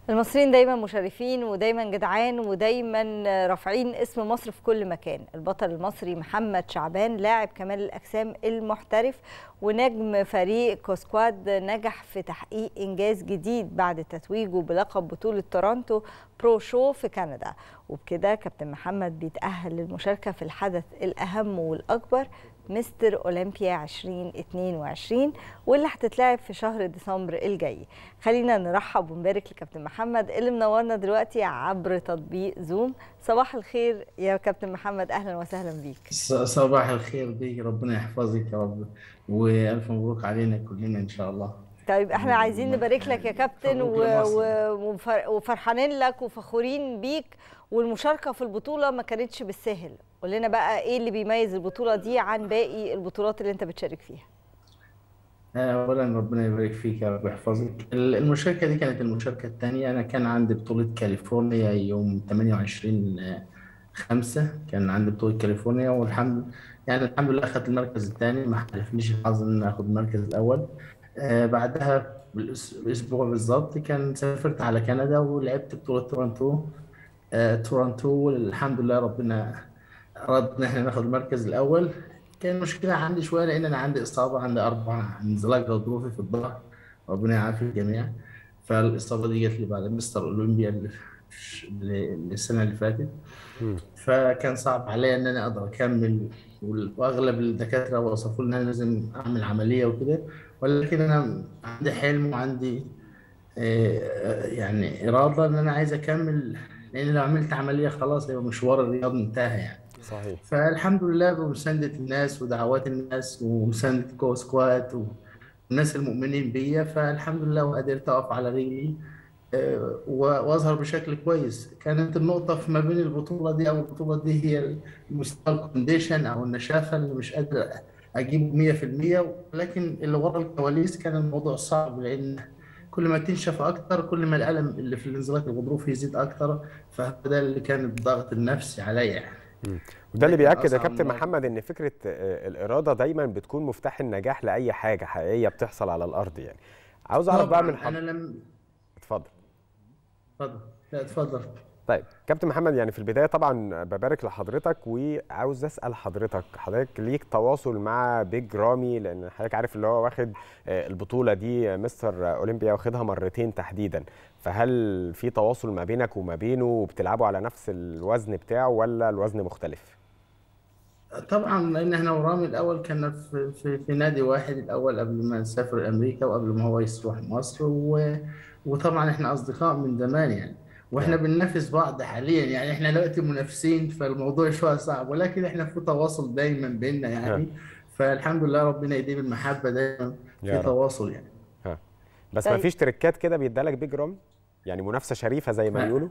المصريين دايما مشرفين ودايما جدعان ودايما رافعين اسم مصر في كل مكان البطل المصري محمد شعبان لاعب كمال الأجسام المحترف ونجم فريق كوسكواد نجح في تحقيق إنجاز جديد بعد تتويجه بلقب بطولة تورونتو برو شو في كندا وبكده كابتن محمد بيتأهل للمشاركة في الحدث الأهم والأكبر مستر اولمبيا 2022 واللي هتتلعب في شهر ديسمبر الجاي خلينا نرحب ونبارك لكابتن محمد اللي منورنا دلوقتي عبر تطبيق زوم صباح الخير يا كابتن محمد اهلا وسهلا بيك صباح الخير بيك ربنا يحفظك يا رب والف مبروك علينا كلنا ان شاء الله طيب احنا عايزين نبارك لك يا كابتن و... و... وفرحانين لك وفخورين بيك والمشاركه في البطوله ما كانتش بالسهل قول لنا بقى ايه اللي بيميز البطوله دي عن باقي البطولات اللي انت بتشارك فيها اولا ربنا يبارك فيك يا رب يحفظك المشاركه دي كانت المشاركه الثانيه انا كان عندي بطوله كاليفورنيا يوم 28 5 كان عندي بطوله كاليفورنيا والحمد يعني الحمد لله اخذت المركز الثاني ما حالفنيش الحظ ان اخذ المركز الاول آه بعدها بالاسبوع بالظبط كان سافرت على كندا ولعبت بطوله تورنتو آه تورنتو والحمد لله ربنا اراد ان احنا ناخد المركز الاول كان مشكله عندي شويه لان انا عندي اصابه عندي اربع انزلاق غضروفي في الظهر ربنا يعافي الجميع فالاصابه دي جت لي بعد مستر اولمبيا السنه اللي فاتت فكان صعب عليا ان انا اقدر اكمل واغلب الدكاتره وصفوا لي ان انا لازم اعمل عمليه وكده ولكن انا عندي حلم وعندي يعني اراده ان انا عايز اكمل لان لو عملت عمليه خلاص يبقى مشوار الرياض انتهى يعني صحيح فالحمد لله بمساندة الناس ودعوات الناس ومساندة كو سكوات والناس المؤمنين بيا فالحمد لله وقدرت اقف على رجلي واظهر بشكل كويس كانت النقطة في ما بين البطولة دي أو البطولة دي هي المستوى الكونديشن أو النشافة اللي مش قادر أجيبه 100% ولكن اللي ورا الكواليس كان الموضوع صعب لأن كل ما تنشف اكتر كل ما الالم اللي في الانزلاق الغضروفي يزيد اكتر فده اللي كان الضغط النفسي عليا يعني وده اللي بياكد يا كابتن محمد ان فكره الاراده دايما بتكون مفتاح النجاح لاي حاجه حقيقيه بتحصل على الارض يعني عاوز اعرف بقى من حضرتك انا لم اتفضل اتفضل لا اتفضل طيب كابتن محمد يعني في البدايه طبعا ببارك لحضرتك وعاوز اسال حضرتك حضرتك ليك تواصل مع بيج رامي لان حضرتك عارف اللي هو واخد البطوله دي مستر اولمبيا واخدها مرتين تحديدا فهل في تواصل ما بينك وما بينه وبتلعبوا على نفس الوزن بتاعه ولا الوزن مختلف؟ طبعا لان احنا ورامي الاول كنا في, في, في نادي واحد الاول قبل ما نسافر امريكا وقبل ما هو يروح مصر و... وطبعا احنا اصدقاء من زمان يعني واحنا بننافس بعض حاليا يعني احنا دلوقتي منافسين فالموضوع شويه صعب ولكن احنا في تواصل دايما بيننا يعني فالحمد لله ربنا يديم المحبه دايما في تواصل يعني ها. بس ما فيش تريكات كده بيدالك بيج رامي يعني منافسه شريفه زي ما بيقولوا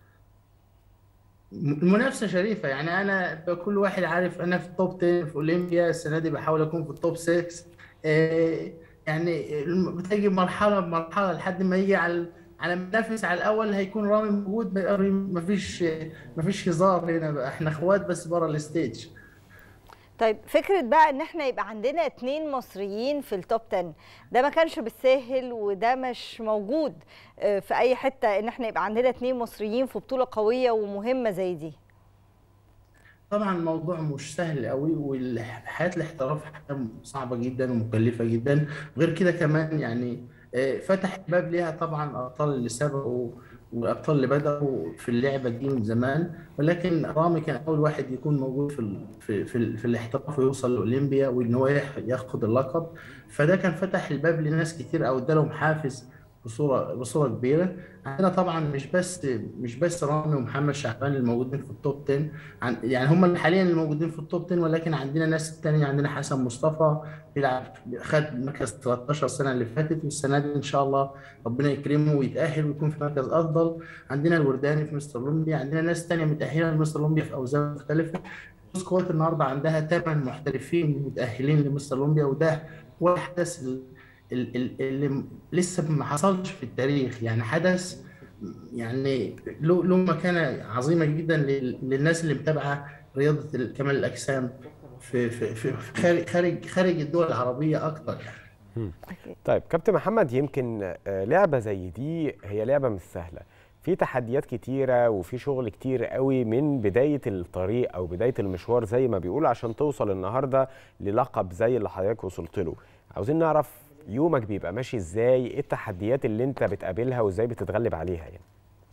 المنافسه شريفه يعني انا كل واحد عارف انا في التوب 10 في اولمبيا السنه دي بحاول اكون في التوب 6 يعني بتجي مرحله بمرحله لحد ما يجي على على منافس على الاول هيكون رامي موجود مفيش مفيش هزار هنا بقى احنا اخوات بس بره الستيج طيب فكره بقى ان احنا يبقى عندنا اتنين مصريين في التوب 10 ده ما كانش بالساهل وده مش موجود في اي حته ان احنا يبقى عندنا اتنين مصريين في بطوله قويه ومهمه زي دي طبعا الموضوع مش سهل قوي وحياه الاحتراف صعبه جدا ومكلفه جدا غير كده كمان يعني فتح الباب ليها طبعا الابطال اللي سبقوا والابطال اللي بداوا في اللعبه دي من زمان ولكن رامي كان اول واحد يكون موجود في ال في في, في الاحتراف ويوصل لاولمبيا وان هو ياخد اللقب فده كان فتح الباب لناس كتير او ادالهم حافز بصوره بصوره كبيره عندنا طبعا مش بس مش بس رامي ومحمد شعبان الموجودين في التوب 10 عن يعني هم اللي حاليا الموجودين في التوب 10 ولكن عندنا ناس تانية عندنا حسن مصطفى بيلعب خد مركز 13 السنه اللي فاتت والسنه دي ان شاء الله ربنا يكرمه ويتاهل ويكون في مركز افضل عندنا الورداني في مستر اولمبيا عندنا ناس تانية متاهله لمستر اولمبيا في اوزان مختلفه سكوات النهارده عندها ثمان محترفين متاهلين لمستر اولمبيا وده هو الحدث اللي لسه ما حصلش في التاريخ يعني حدث يعني له له مكانه عظيمه جدا للناس اللي متابعه رياضه كمال الاجسام في في في خارج خارج خارج الدول العربيه اكتر أكيد. طيب كابتن محمد يمكن آه، لعبه زي دي هي لعبه مش سهله في تحديات كتيره وفي شغل كتير قوي من بدايه الطريق او بدايه المشوار زي ما بيقول عشان توصل النهارده للقب زي اللي حضرتك وصلت له عاوزين نعرف يومك بيبقى ماشي ازاي ايه التحديات اللي انت بتقابلها وازاي بتتغلب عليها يعني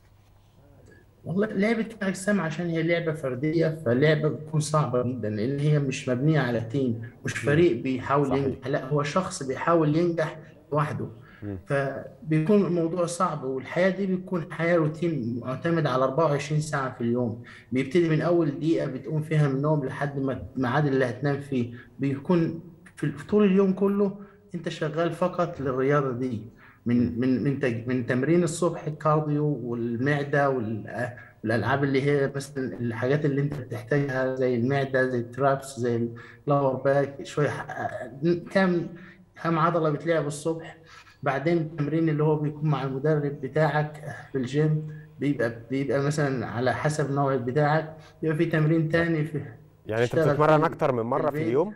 والله لعبة الأجسام عشان هي لعبة فردية فلعبة بتكون صعبة جدا لأن هي مش مبنية على تيم مش فريق بيحاول صحيح. ينجح لا هو شخص بيحاول ينجح لوحده مم. فبيكون الموضوع صعب والحياة دي بتكون حياة روتين معتمد على 24 ساعة في اليوم بيبتدي من أول دقيقة بتقوم فيها من النوم لحد ما الميعاد اللي هتنام فيه بيكون في في طول اليوم كله أنت شغال فقط للرياضة دي من من من تج- من تمرين الصبح الكارديو والمعدة وال والالعاب اللي هي مثلا الحاجات اللي انت بتحتاجها زي المعده زي الترابس زي الفلاور باك شويه ح- كام كام عضله بتلعب الصبح بعدين التمرين اللي هو بيكون مع المدرب بتاعك في الجيم بيبقى بيبقى مثلا على حسب النوع بتاعك بيبقى في تمرين تاني في يعني انت تشتغل بتتمرن في- اكتر من مره في البيت. اليوم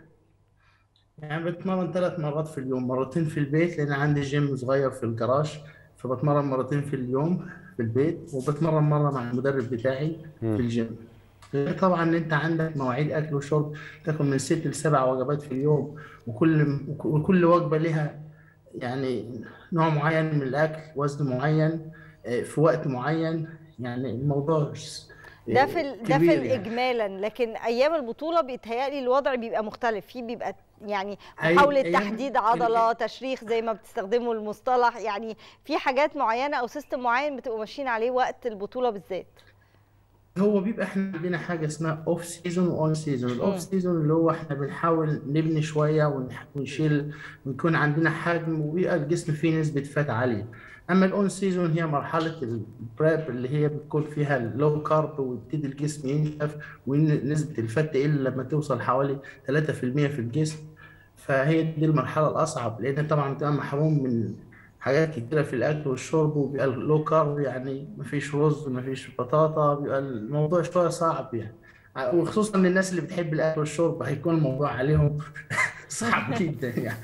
يعني بتمرن ثلاث مرات في اليوم مرتين في البيت لأن عندي جيم صغير في الجراج فبتمرن مرتين في اليوم في البيت وبتمرن مرة مع المدرب بتاعي في مم. الجيم غير طبعا ان انت عندك مواعيد اكل وشرب تاكل من ست لسبع وجبات في اليوم وكل وكل وجبة لها يعني نوع معين من الاكل وزن معين آه، في وقت معين يعني الموضوع ده في ال- ده في كبير يعني. الاجمالا لكن ايام البطوله بيتهيألي الوضع بيبقى مختلف فيه بيبقى يعني أي- محاوله أيام- تحديد عضله تشريخ زي ما بتستخدموا المصطلح يعني في حاجات معينه او سيستم معين بتبقوا ماشيين عليه وقت البطوله بالذات هو بيبقى احنا عندنا حاجه اسمها اوف سيزون واون سيزون مم. الاوف سيزون اللي هو احنا بنحاول نبني شويه ونح- ونشيل ويكون عندنا حجم ويبقى الجسم فيه نسبه فات عاليه اما الاون سيزون هي مرحله البريب اللي هي بتكون فيها اللو كارب ويبتدي الجسم ينشف ونسبه الفات تقل لما توصل حوالي 3% في الجسم فهي دي المرحله الاصعب لان طبعا بتبقى محروم من حاجات كتيرة في الأكل والشرب وبيبقى لو كارب يعني مفيش رز مفيش بطاطا بيبقى الموضوع شوية صعب يعني وخصوصا للناس اللي بتحب الأكل والشرب هيكون الموضوع عليهم صعب جدا يعني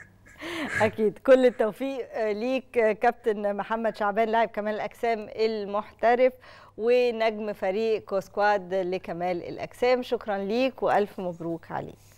اكيد كل التوفيق آه، ليك آه، كابتن محمد شعبان لاعب كمال الاجسام المحترف ونجم فريق كوسكواد لكمال الاجسام شكرا ليك والف مبروك عليك